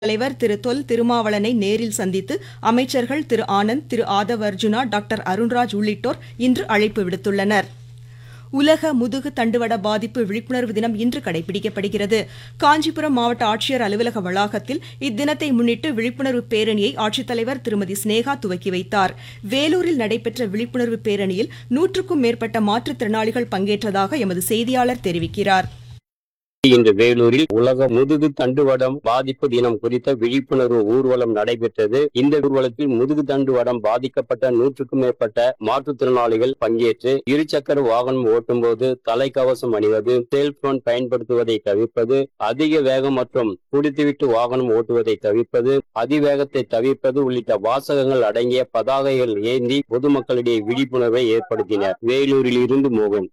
தலைவர் திரு தொல் திருமாவளவனை நேரில் சந்தித்து அமைச்சர்கள் திரு ஆனந்த் திரு ஆதவ் அர்ஜுனா டாக்டர் அருண்ராஜ் உள்ளிட்டோர் இன்று அழைப்பு விடுத்துள்ளனர் உலக முதுகு தண்டுவட பாதிப்பு விழிப்புணர்வு தினம் இன்று கடைபிடிக்கப்படுகிறது காஞ்சிபுரம் மாவட்ட ஆட்சியர் அலுவலக வளாகத்தில் இத்தினத்தை முன்னிட்டு விழிப்புணர்வு பேரணியை ஆட்சித்தலைவர் திருமதி ஸ்னேகா துவக்கி வைத்தார் வேலூரில் நடைபெற்ற விழிப்புணர்வு பேரணியில் நூற்றுக்கும் மேற்பட்ட மாற்றுத்திறனாளிகள் பங்கேற்றதாக எமது செய்தியாளர் தெரிவிக்கிறார் இன்று வேலூரில் உலக முதுகு தண்டுவடம் பாதிப்பு தினம் குறித்த விழிப்புணர்வு ஊர்வலம் நடைபெற்றது இந்த ஊர்வலத்தில் முதுகு தண்டுவடம் பாதிக்கப்பட்ட நூற்றுக்கும் மேற்பட்ட மாற்றுத்திறனாளிகள் பங்கேற்று இருசக்கர வாகனம் ஓட்டும்போது தலைக்கவசம் அணிவது செல்போன் பயன்படுத்துவதை தவிர்ப்பது அதிக வேகம் மற்றும் குடித்துவிட்டு வாகனம் ஓட்டுவதை தவிர்ப்பது அதிவேகத்தை தவிர்ப்பது உள்ளிட்ட வாசகங்கள் அடங்கிய பதாகைகள் ஏந்தி பொதுமக்களிடையே விழிப்புணர்வை ஏற்படுத்தினர் வேலூரில் இருந்து மோகன்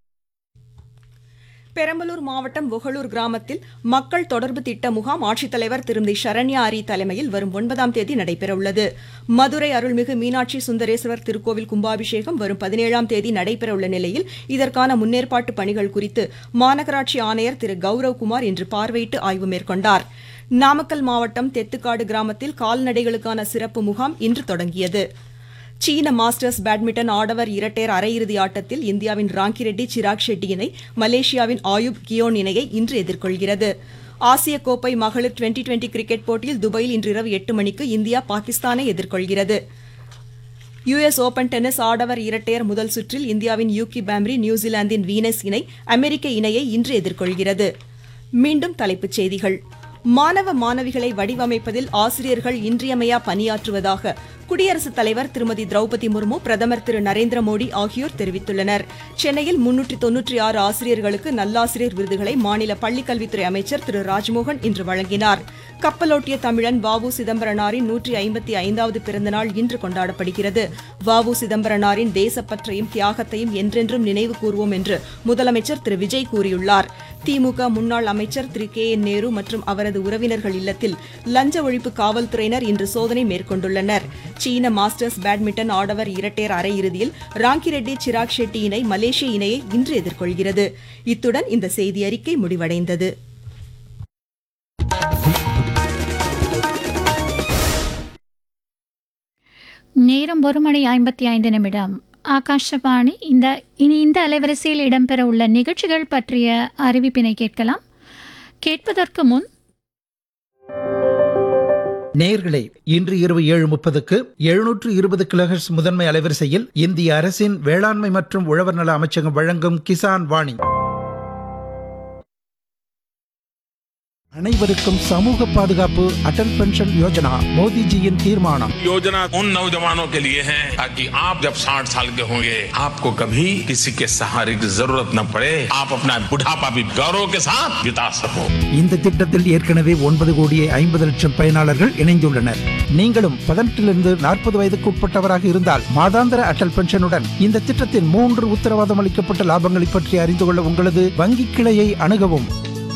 பெரம்பலூர் மாவட்டம் ஒகலூர் கிராமத்தில் மக்கள் தொடர்பு திட்ட முகாம் ஆட்சித்தலைவர் திருமதி சரண்யா அரி தலைமையில் வரும் ஒன்பதாம் தேதி நடைபெறவுள்ளது மதுரை அருள்மிகு மீனாட்சி சுந்தரேஸ்வரர் திருக்கோவில் கும்பாபிஷேகம் வரும் பதினேழாம் தேதி நடைபெறவுள்ள நிலையில் இதற்கான முன்னேற்பாட்டு பணிகள் குறித்து மாநகராட்சி ஆணையர் திரு கௌரவ் குமார் இன்று பார்வையிட்டு ஆய்வு மேற்கொண்டார் நாமக்கல் மாவட்டம் தெத்துக்காடு கிராமத்தில் கால்நடைகளுக்கான சிறப்பு முகாம் இன்று தொடங்கியது சீன மாஸ்டர்ஸ் பேட்மிண்டன் ஆடவர் இரட்டையர் அரையிறுதி ஆட்டத்தில் இந்தியாவின் ராங்கி ரெட்டி சிராக் ஷெட்டி இணை மலேசியாவின் ஆயுப் கியோன் இணையை இன்று எதிர்கொள்கிறது ஆசிய கோப்பை மகளிர் டுவெண்டி டுவெண்டி கிரிக்கெட் போட்டியில் துபாயில் இன்று இரவு எட்டு மணிக்கு இந்தியா பாகிஸ்தானை எதிர்கொள்கிறது யுஎஸ் ஓபன் டென்னிஸ் ஆடவர் இரட்டையர் முதல் சுற்றில் இந்தியாவின் யூகி பாம்ரி நியூசிலாந்தின் வீனஸ் இணை அமெரிக்க இணையை இன்று எதிர்கொள்கிறது மீண்டும் தலைப்புச் செய்திகள் மாணவ மாணவிகளை வடிவமைப்பதில் ஆசிரியர்கள் இன்றியமையா பணியாற்றுவதாக குடியரசுத் தலைவர் திருமதி திரௌபதி முர்மு பிரதமர் திரு நரேந்திர மோடி ஆகியோர் தெரிவித்துள்ளனர் சென்னையில் முன்னூற்றி தொன்னூற்றி ஆறு ஆசிரியர்களுக்கு நல்லாசிரியர் விருதுகளை மாநில பள்ளிக்கல்வித்துறை அமைச்சர் திரு ராஜ்மோகன் இன்று வழங்கினார் கப்பலோட்டிய தமிழன் வாவு சிதம்பரனாரின் நூற்றி ஐம்பத்தி ஐந்தாவது பிறந்தநாள் இன்று கொண்டாடப்படுகிறது வாவு சிதம்பரனாரின் தேசப்பற்றையும் தியாகத்தையும் என்றென்றும் நினைவு கூறுவோம் என்று முதலமைச்சர் திரு விஜய் கூறியுள்ளார் திமுக முன்னாள் அமைச்சர் திரு கே என் நேரு மற்றும் அவரது உறவினர்கள் இல்லத்தில் லஞ்ச ஒழிப்பு காவல்துறையினர் இன்று சோதனை மேற்கொண்டுள்ளனர் சீன மாஸ்டர்ஸ் பேட்மிண்டன் ஆடவர் இரட்டையர் அரையிறுதியில் ராங்கி ரெட்டி சிராக் ஷெட்டி இணை மலேசிய இணையை இன்று எதிர்கொள்கிறது இத்துடன் இந்த செய்தி அறிக்கை முடிவடைந்தது நேரம் ஒரு மணி ஐம்பத்தி ஐந்து நிமிடம் ஆகாஷவாணி இந்த இனி இந்த அலைவரிசையில் இடம்பெற உள்ள நிகழ்ச்சிகள் பற்றிய அறிவிப்பினை கேட்கலாம் கேட்பதற்கு முன் நேயர்களே இன்று இரவு ஏழு முப்பதுக்கு எழுநூற்று இருபது கிலோஹெர்ட்ஸ் முதன்மை அலைவரிசையில் இந்திய அரசின் வேளாண்மை மற்றும் உழவர் நல அமைச்சகம் வழங்கும் கிசான் வாணி அனைவருக்கும் சமூக பாதுகாப்பு அடல் பென்ஷன் யோஜனா மோடிஜியின் தீர்மானம் योजना उन नौजवानों के लिए है ताकि आप जब 60 साल के होंगे आपको कभी किसी के सहारे की जरूरत न पड़े आप अपना बुढ़ापा भी गौरव के साथ बिता सको இந்த திட்டத்தில் ஏற்கனவே ஒன்பது கோடியே ஐம்பது லட்சம் பயனாளர்கள் இணைந்துள்ளனர் நீங்களும் பதினெட்டிலிருந்து நாற்பது வயதுக்கு உட்பட்டவராக இருந்தால் மாதாந்திர அடல் பென்ஷனுடன் இந்த திட்டத்தின் மூன்று உத்தரவாதம் அளிக்கப்பட்ட லாபங்களை பற்றி அறிந்து கொள்ள உங்களது வங்கி கிளையை அணுகவும்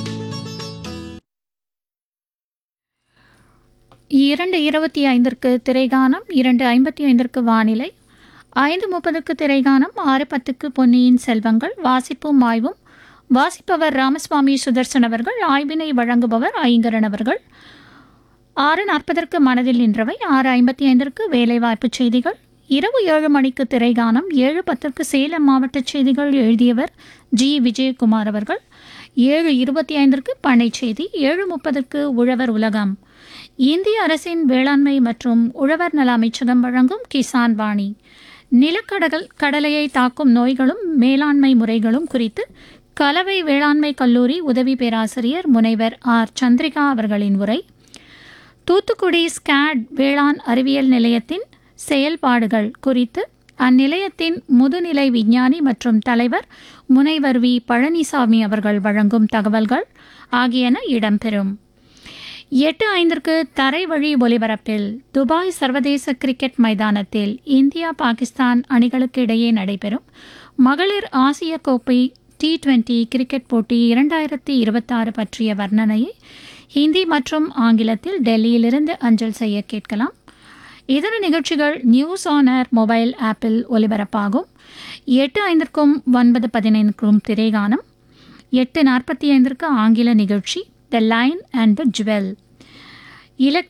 இரண்டு இருபத்தி ஐந்திற்கு திரைகானம் இரண்டு ஐம்பத்தி ஐந்திற்கு வானிலை ஐந்து முப்பதுக்கு திரைகானம் ஆறு பத்துக்கு பொன்னியின் செல்வங்கள் வாசிப்பும் ஆய்வும் வாசிப்பவர் ராமசுவாமி சுதர்சன் அவர்கள் ஆய்வினை வழங்குபவர் ஐங்கரன் அவர்கள் ஆறு நாற்பதற்கு மனதில் நின்றவை ஆறு ஐம்பத்தி ஐந்திற்கு வேலைவாய்ப்புச் செய்திகள் இரவு ஏழு மணிக்கு திரைகானம் ஏழு பத்திற்கு சேலம் மாவட்ட செய்திகள் எழுதியவர் ஜி விஜயகுமார் அவர்கள் ஏழு இருபத்தி ஐந்திற்கு பண்ணை செய்தி ஏழு முப்பதற்கு உழவர் உலகம் இந்திய அரசின் வேளாண்மை மற்றும் உழவர் நல அமைச்சகம் வழங்கும் கிசான் வாணி நிலக்கடல் கடலையை தாக்கும் நோய்களும் மேலாண்மை முறைகளும் குறித்து கலவை வேளாண்மை கல்லூரி உதவி பேராசிரியர் முனைவர் ஆர் சந்திரிகா அவர்களின் உரை தூத்துக்குடி ஸ்காட் வேளாண் அறிவியல் நிலையத்தின் செயல்பாடுகள் குறித்து அந்நிலையத்தின் முதுநிலை விஞ்ஞானி மற்றும் தலைவர் முனைவர் வி பழனிசாமி அவர்கள் வழங்கும் தகவல்கள் ஆகியன இடம்பெறும் எட்டு ஐந்திற்கு தரை வழி ஒலிபரப்பில் துபாய் சர்வதேச கிரிக்கெட் மைதானத்தில் இந்தியா பாகிஸ்தான் அணிகளுக்கு இடையே நடைபெறும் மகளிர் ஆசிய கோப்பை டி டுவெண்டி கிரிக்கெட் போட்டி இரண்டாயிரத்தி இருபத்தாறு பற்றிய வர்ணனையை ஹிந்தி மற்றும் ஆங்கிலத்தில் டெல்லியிலிருந்து அஞ்சல் செய்ய கேட்கலாம் இதர நிகழ்ச்சிகள் நியூஸ் ஆன் ஏர் மொபைல் ஆப்பில் ஒலிபரப்பாகும் எட்டு ஐந்திற்கும் ஒன்பது பதினைந்துக்கும் திரைகானம் எட்டு நாற்பத்தி ஐந்திற்கு ஆங்கில நிகழ்ச்சி the line and the jewel இலக்கிய